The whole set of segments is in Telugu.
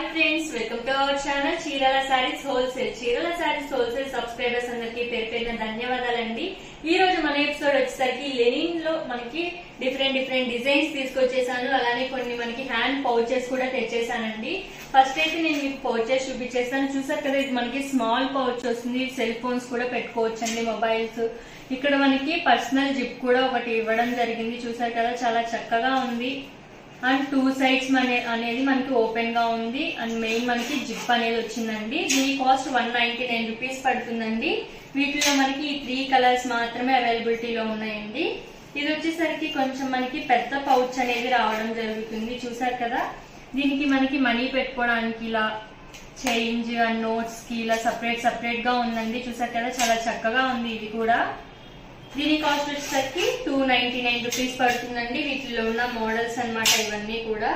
friends welcome to our channel చీరల సారీస్ హోల్సేల్ చీరల సారీస్ హోల్సేల్ సబ్స్క్రైబర్స్ అందరికి పేరు పేరున ధన్యవాదాలండి ఈ రోజు మన ఎపిసోడ్ వచ్చేసరికి లెనిన్ లో మనకి డిఫరెంట్ డిఫరెంట్ డిజైన్స్ తీసుకొచ్చేసాను అలానే కొన్ని మనకి హ్యాండ్ పౌచెస్ కూడా తెచ్చేసానండి ఫస్ట్ అయితే నేను మీకు పౌచెస్ చూపించేస్తాను చూసారు కదా ఇది మనకి స్మాల్ పౌచ్ వస్తుంది సెల్ ఫోన్స్ కూడా పెట్టుకోవచ్చు అండి మొబైల్స్ ఇక్కడ మనకి పర్సనల్ జిప్ కూడా ఒకటి ఇవ్వడం జరిగింది చూసారు కదా చాలా చక్కగా ఉంది అండ్ టూ సైడ్స్ మన అనేది మనకి ఓపెన్ గా ఉంది అండ్ మెయిన్ మనకి జిప్ అనేది వచ్చిందండి దీని cost one ninety nine rupees పడుతుందండి వీటిలో మనకి ఈ త్రీ కలర్స్ మాత్రమే అవైలబిలిటీలో ఉన్నాయండి ఇది వచ్చేసరికి కొంచెం మనకి పెద్ద పౌచ్ అనేది రావడం జరుగుతుంది చూసారు కదా దీనికి మనకి మనీ పెట్టుకోవడానికి ఇలా చేంజ్ అండ్ నోట్స్ కి ఇలా సపరేట్ సపరేట్ గా ఉందండి చూసారు కదా చాలా చక్కగా ఉంది ఇది కూడా దీని కాస్ట్ వచ్చేసరికి టూ నైన్టీ నైన్ రూపీస్ పడుతుందండి వీటిలో ఉన్న మోడల్స్ అన్నమాట ఇవన్నీ కూడా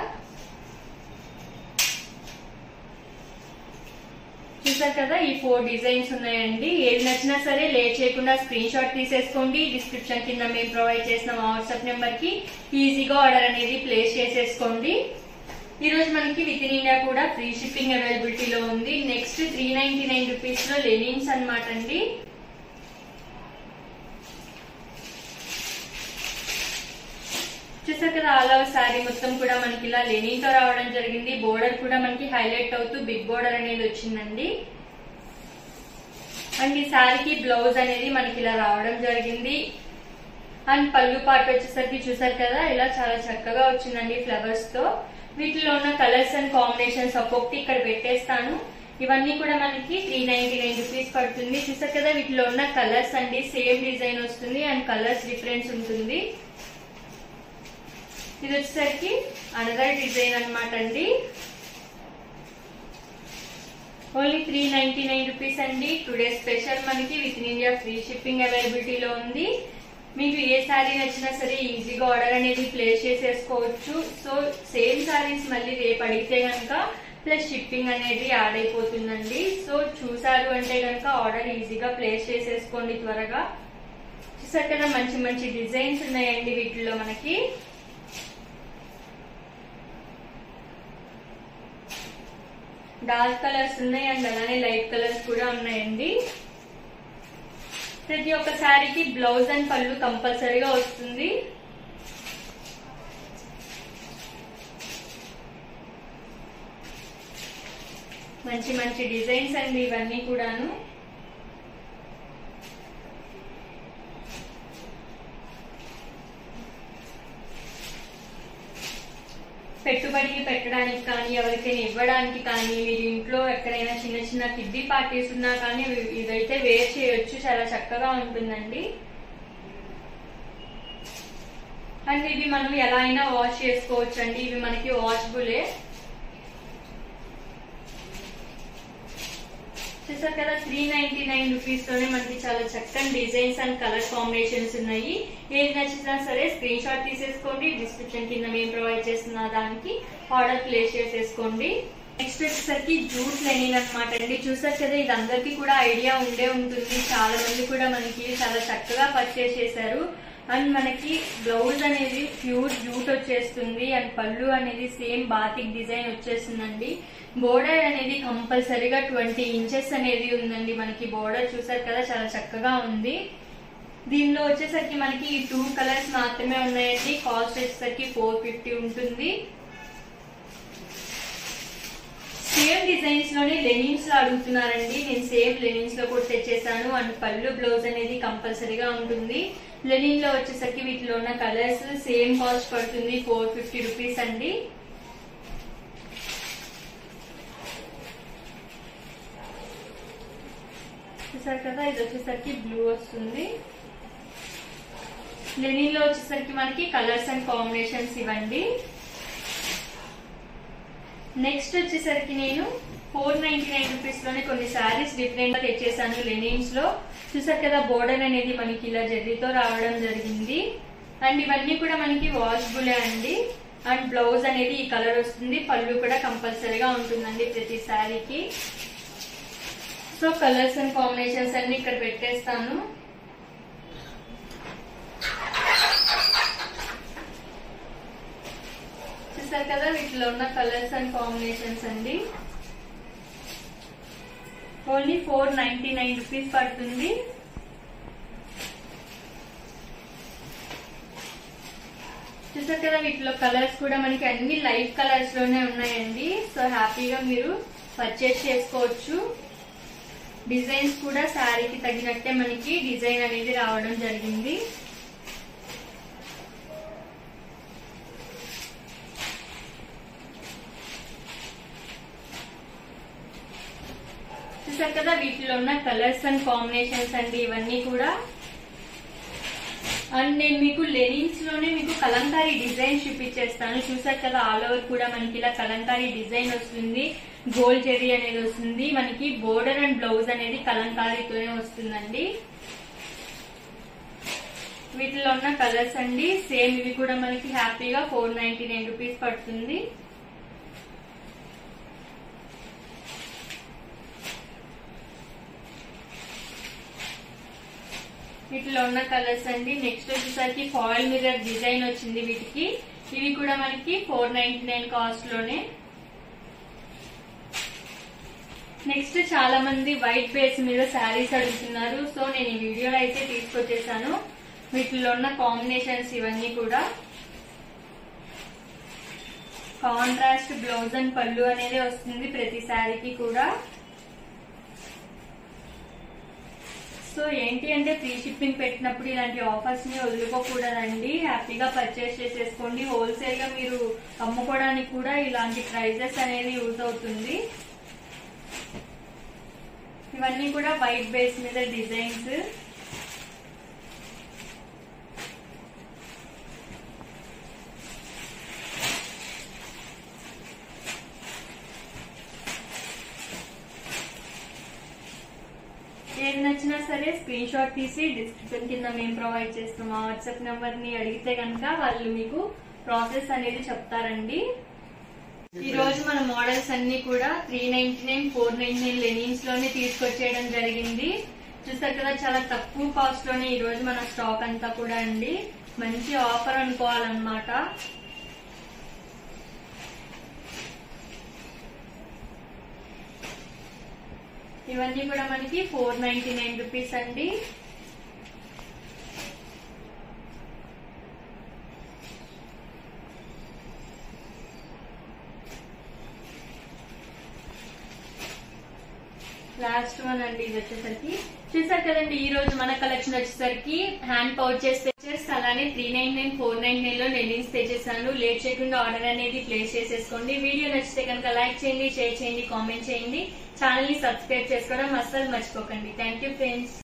చూసారు కదా ఈ ఫోర్ డిజైన్స్ ఉన్నాయండి ఏది నచ్చినా సరే లేట్ చేయకుండా స్క్రీన్ షాట్ తీసేసుకోండి డిస్క్రిప్షన్ కింద మేము ప్రొవైడ్ చేసిన వాట్సాప్ నెంబర్ కి ఈజీగా ఆర్డర్ అనేది ప్లేస్ చేసేసుకోండి ఈ రోజు మనకి విత్ ఇన్ ఇండియా కూడా ఫ్రీ షిప్పింగ్ అవైలబిలిటీలో ఉంది next three ninety nine rupees లో లెనిన్స్ అనమాట అండి చూసారు కదా ఆల్ ఓవర్ శారీ మొత్తం కూడా మనకి ఇలా లెనిన్ తో రావడం జరిగింది బోర్డర్ కూడా మనకి హైలైట్ అవుతూ బిగ్ బోర్డర్ అనేది వచ్చిందండి అండ్ ఈ శారీకి బ్లౌజ్ అనేది మనకి ఇలా రావడం జరిగింది అండ్ పళ్ళు పార్ట్ వచ్చేసరికి చూసారు కదా ఇలా చాలా చక్కగా వచ్చిందండి ఫ్లవర్స్ తో వీటిలో ఉన్న కలర్స్ అండ్ కాంబినేషన్స్ ఒక్కొక్కటి ఇక్కడ పెట్టేస్తాను ఇవన్నీ కూడా మనకి త్రీ నైన్టీ నైన్ రూపీస్ పడుతుంది చూసారు కదా వీటిలో ఉన్న కలర్స్ అండి సేమ్ డిజైన్ వస్తుంది అండ్ కలర్స్ డిఫరెన్స్ ఉంటుంది ఇది వచ్చేసరికి అనదర్ డిజైన్ అనమాట అండి only three ninety nine rupees అండి టుడే స్పెషల్ మనకి within India free shipping అవైలబిలిటీలో ఉంది మీకు ఏ శారీ నచ్చినా సరే ఈజీగా ఆర్డర్ అనేది ప్లేస్ చేసేసుకోవచ్చు సో సేమ్ శారీస్ మళ్ళీ రేపు అడిగితే కనుక ప్లస్ షిప్పింగ్ అనేది యాడ్ అయిపోతుందండి సో చూసారు అంటే కనుక ఆర్డర్ ఈజీగా ప్లేస్ చేసేసుకోండి త్వరగా చూసారు కదా మంచి మంచి డిజైన్స్ ఉన్నాయండి వీటిలో మనకి డార్క్ కలర్స్ ఉన్నాయి అండ్ అలానే లైట్ కలర్స్ కూడా ఉన్నాయండి ప్రతి ఒక్క శారీకి బ్లౌజ్ అండ్ పళ్ళు కంపల్సరీగా వస్తుంది మంచి మంచి డిజైన్స్ అండి ఇవన్నీ కూడాను పెట్టుబడికి పెట్టడానికి కానీ ఎవరికైనా ఇవ్వడానికి కానీ మీరు ఇంట్లో ఎక్కడైనా చిన్న చిన్న కిడ్డీ పార్టీస్ ఉన్నా కానీ ఇవి- ఇదైతే వేర్ చేయొచ్చు చాలా చక్కగా ఉంటుందండి అండ్ ఇవి మనం ఎలా అయినా వాష్ చేసుకోవచ్చు అండి ఇవి మనకి వాషబులే చూసారు కదా త్రీ నైన్టీ నైన్ రూపీస్ తోనే మనకి చాలా చక్కని డిజైన్స్ అండ్ కలర్ కాంబినేషన్స్ ఉన్నాయి ఏది నచ్చినా సరే స్క్రీన్ షాట్ తీసేసుకోండి డిస్క్రిప్షన్ కింద మేము ప్రొవైడ్ చేస్తున్న దానికి ఆర్డర్ ప్లేస్ చేసేసుకోండి నెక్స్ట్ వచ్చేసరికి జూట్ లెనిన్ అనమాట అండి చూసారు కదా ఇది అందరికీ కూడా ఐడియా ఉండే ఉంటుంది చాలా మంది కూడా మనకి చాలా చక్కగా పర్చేస్ చేశారు అండ్ మనకి బ్లౌజ్ అనేది ప్యూర్ జూట్ వచ్చేస్తుంది అండ్ పళ్ళు అనేది సేమ్ బాతిక్ డిజైన్ వచ్చేస్తుందండి బోర్డర్ అనేది కంపల్సరీగా ట్వంటీ ఇంచెస్ అనేది ఉందండి మనకి బోర్డర్ చూసారు కదా చాలా చక్కగా ఉంది దీనిలో వచ్చేసరికి మనకి ఈ టూ కలర్స్ మాత్రమే ఉన్నాయండి కాస్ట్ వచ్చేసరికి ఫోర్ ఫిఫ్టీ ఉంటుంది సేమ్ డిజైన్స్ లోనే లెనిన్స్ లో అడుగుతున్నారండి నేను సేమ్ లెనిన్స్ లో కూడా తెచ్చేసాను అండ్ పళ్ళు బ్లౌజ్ అనేది కంపల్సరీగా ఉంటుంది లెనిన్ లో వచ్చేసరికి వీటిలో ఉన్న కలర్స్ సేమ్ కాస్ట్ పడుతుంది ఫోర్ ఫిఫ్టీ రూపీస్ అండి చూసారు కదా ఇది వచ్చేసరికి బ్లూ వస్తుంది లెనిన్ లో వచ్చేసరికి మనకి కలర్స్ అండ్ కాంబినేషన్స్ ఇవ్వండి నెక్స్ట్ వచ్చేసరికి నేను ఫోర్ నైన్టీ నైన్ రూపీస్ లోనే కొన్ని శారీస్ డిఫరెంట్ గా తెచ్చేసాను లెనిన్స్ లో చూసారు కదా బోర్డర్ అనేది మనకి ఇలా జర్రీతో రావడం జరిగింది అండ్ ఇవన్నీ కూడా మనకి వాషబులే అండి అండ్ బ్లౌజ్ అనేది ఈ కలర్ వస్తుంది పళ్ళు కూడా కంపల్సరీగా ఉంటుందండి ప్రతి శారీకి సో కలర్స్ అండ్ కాంబినేషన్స్ అన్ని ఇక్కడ పెట్టేస్తాను చూసారు కదా వీటిలో ఉన్న కలర్స్ అండ్ కాంబినేషన్స్ అండి only four ninety nine rupees పడుతుంది చూసారు కదా వీటిలో కలర్స్ కూడా మనకి అన్ని లైట్ కలర్స్ లోనే ఉన్నాయండి సో హ్యాపీగా మీరు పర్చేస్ చేసుకోవచ్చు డిజైన్స్ కూడా శారీకి తగినట్టే మనకి డిజైన్ అనేది రావడం జరిగింది చూసారు కదా వీటిలో ఉన్న కలర్స్ అండ్ కాంబినేషన్స్ అండి ఇవన్నీ కూడా అండ్ నేను మీకు లెనిన్స్ లోనే మీకు కలంకారీ డిజైన్ చూపించేస్తాను చూసారు కదా ఆల్ ఓవర్ కూడా మనకి ఇలా కలంకారీ డిజైన్ వస్తుంది గోల్డ్ జెరీ అనేది వస్తుంది మనకి బోర్డర్ అండ్ బ్లౌజ్ అనేది కలంకారీతోనే వస్తుందండి వీటిలో ఉన్న కలర్స్ అండి సేమ్ ఇవి కూడా మనకి హ్యాపీగా ఫోర్ నైన్టీ నైన్ రూపీస్ పడుతుంది వీటిలో ఉన్న కలర్స్ అండి నెక్స్ట్ వచ్చేసరికి ఫాయిల్ మిర్రర్ డిజైన్ వచ్చింది వీటికి ఇవి కూడా మనకి ఫోర్ నైన్టీ నైన్ కాస్ట్ లోనే నెక్స్ట్ చాలా మంది వైట్ బేస్ మీద శారీస్ అడుగుతున్నారు సో నేను ఈ వీడియోలో అయితే తీసుకొచ్చేసాను వీటిలో ఉన్న కాంబినేషన్స్ ఇవన్నీ కూడా కాంట్రాస్ట్ బ్లౌజ్ అండ్ పళ్ళు అనేది వస్తుంది ప్రతి శారీకి కూడా సో ఏంటి అంటే ఫ్రీ షిప్పింగ్ పెట్టినప్పుడు ఇలాంటి ఆఫర్స్ ని వదులుకోకూడదండి హ్యాపీగా పర్చేస్ చేసేసుకోండి హోల్సేల్ గా మీరు అమ్ముకోవడానికి కూడా ఇలాంటి ప్రైజెస్ అనేది యూజ్ అవుతుంది ఇవన్నీ కూడా వైట్ బేస్ మీద డిజైన్స్ ఏది నచ్చినా సరే స్క్రీన్ షాట్ తీసి డిస్క్రిప్షన్ కింద మేము ప్రొవైడ్ చేస్తాం ఆ వాట్సాప్ నెంబర్ ని అడిగితే కనుక వాళ్ళు మీకు ప్రాసెస్ అనేది చెప్తారండి ఈ రోజు మన మోడల్స్ అన్ని కూడా three ninety nine four ninety nine linens లోనే తీసుకొచ్చేయడం జరిగింది చూసారు కదా చాలా తక్కువ కాస్ట్ లోనే ఈ రోజు మన స్టాక్ అంతా కూడా అండి మంచి ఆఫర్ అనుకోవాలన్నమాట ఇవన్నీ కూడా మనకి ఫోర్ నైన్టీ నైన్ రూపీస్ అండి లాస్ట్ వన్ అండి ఇది వచ్చేసరికి చూసారు కదండి ఈ రోజు మన కలెక్షన్ వచ్చేసరికి హ్యాండ్ పౌచెస్ తెచ్చేసి అలానే three nine nine four nine nine లో లెనిన్స్ తెచ్చేసాను లేట్ చేయకుండా ఆర్డర్ అనేది ప్లేస్ చేసేసుకోండి వీడియో నచ్చితే కనుక లైక్ చేయండి షేర్ చేయండి కామెంట్ చేయండి ఛానల్ ని సబ్స్క్రైబ్ చేసుకోవడం అస్సలు మర్చిపోకండి థ్యాంక్ యూ ఫ్రెండ్స్